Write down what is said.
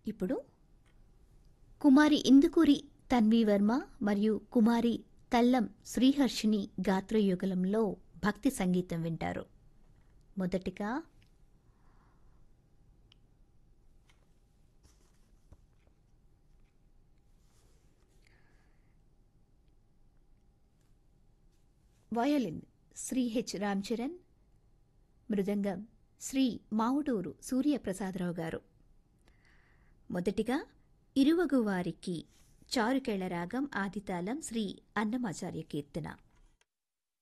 ఇప్పుడు కుమారి ఇందుకూరి తన్వీ వర్మ మరియు కుమారి తల్లం శ్రీహర్షిని గాత్రయుగలంలో భక్తి సంగీతం వింటారు మొదటిగా వయోలిన్ శ్రీ హెచ్ రామ్చరణ్ మృదంగం శ్రీ మావుడూరు సూర్యప్రసాదరావు గారు మొదటిగా ఇరువగు వారికి చారుకేళ రాగం ఆదితాళం శ్రీ అన్నమాచార్య కీర్తన